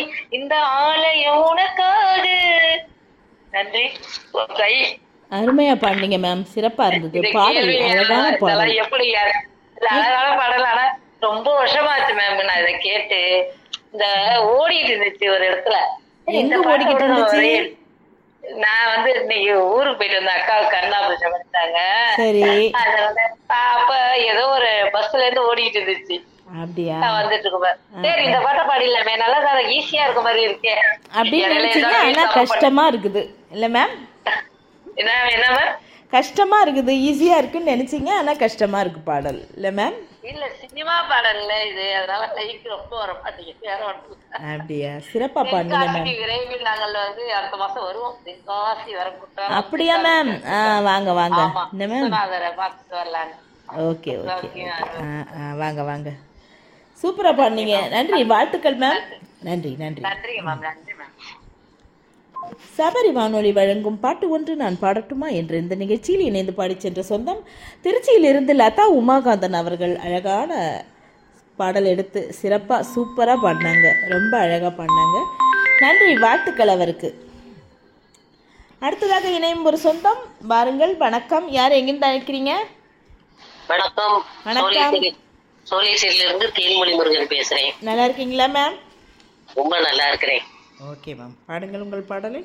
இந்த ஆலயம் உனக்காக நன்றி உன் கை அருமையா பாடினீங்க மேம் சிறப்பா இருந்தது இதை பாடல் கேள்வி அழகான இதெல்லாம் பாடல் எப்படி யார் இது அழகான பாடல் ஆனா ரொம்ப வருஷமாச்சு மேம் நான் இதை கேட்டு இந்த ஓடிட்டு இருந்துச்சு ஒரு இடத்துல எங்க இந்த பாட்டை ஓடிக்கிட்டு கூட இருந்துச்சு? ஒரே- நான் வந்து இன்னைக்கு ஊருக்கு போயிட்டு வந்தேன் அக்காவுக்கு கண்ணா ஆபரேஷன் பண்ணிட்டாங்க சரி அது வந்து அப்ப ஏதோ ஒரு பஸ்ல இருந்து ஓடிட்டு இருந்துச்சு அப்படியா நான் வந்துட்டு இருக்கேன் சரி இந்த பாட்டை பாடிடலாமே நல்லா தான் ஈஸியா இருக்க மாதிரி இருக்கே அப்படின்னு இடையில நினைச்சீங்க ஏதாவது ஆனா சாப்பிட- கஷ்டமா இருக்குது இல்ல மேம் என்ன என்ன மேம் கஷ்டமா இருக்குது ஈஸியா இருக்குன்னு நினைச்சீங்க ஆனா கஷ்டமா இருக்கு பாடல் இல்ல மேம் இல்ல சினிமா பாடல்ல இது அதனால லைக் ரொம்ப வர மாட்டேங்குது வேற ஒன்றும் இல்ல. அப்படியா சிறப்பா பாடுங்க மேம் தென்காசி விரைவில் நாங்கள் வந்து அடுத்த மாசம் வருவோம் தென்காசி வர குற்றாலம் அப்படியா மேம் ஆ வாங்க வாங்க ஆமா என்ன மேம் விஸ்வநாதரை பார்த்துட்டு வரலான்னு ஓகே ஓகே ஆ ஆ வாங்க வாங்க சூப்பரா பாடுனீங்க நன்றி வாழ்த்துக்கள் மேம் நன்றி நன்றி நன்றிங்க மேம் நன்றி மேம் சபரி வானொலி வழங்கும் பாட்டு ஒன்று நான் பாடட்டுமா என்ற இந்த நிகழ்ச்சியில் இணைந்து பாடிச் சென்ற சொந்தம் திருச்சியிலிருந்து லதா உமாகாந்தன் அவர்கள் அழகான பாடல் எடுத்து சிறப்பாக சூப்பராக பாடினாங்க ரொம்ப அழகாக பாடினாங்க நன்றி வாழ்த்துக்கள் அவருக்கு அடுத்ததாக இணையும் ஒரு சொந்தம் வாருங்கள் வணக்கம் யார் எங்கிருந்து அழைக்கிறீங்க வணக்கம் வணக்கம். சோழேஸ்வரி- சோழேஸ்வரியில இருந்து தேன்மொழி முருகன் பேசுறேன் நல்லா இருக்கீங்களா மேம் ரொம்ப நல்லா இருக்கிறேன் ஓகே மேம் பாடுங்கள் உங்கள் பாடலை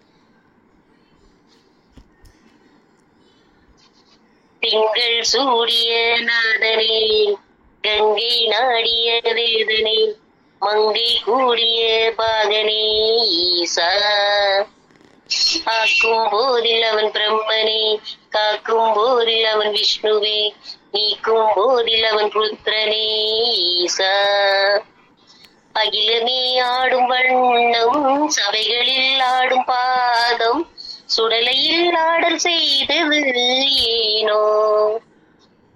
திங்கள் சூடிய நாதனே கங்கை நாடிய வேதனே மங்கை கூடிய பாகனே ஈசா ஆக்கும் போதில் அவன் பிரம்மனே காக்கும் போதில் அவன் விஷ்ணுவே நீக்கும் போதில் அவன் ருத்ரனே ஈசா அகிலமே ஆடும் வண்ணம் சபைகளில் ஆடும் பாதம் சுடலையில் ஆடல் செய்தது ஏனோ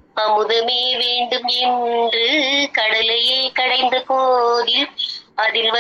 அமுதமே வேண்டும் என்று கடலையே கடைந்த போதில் அதில்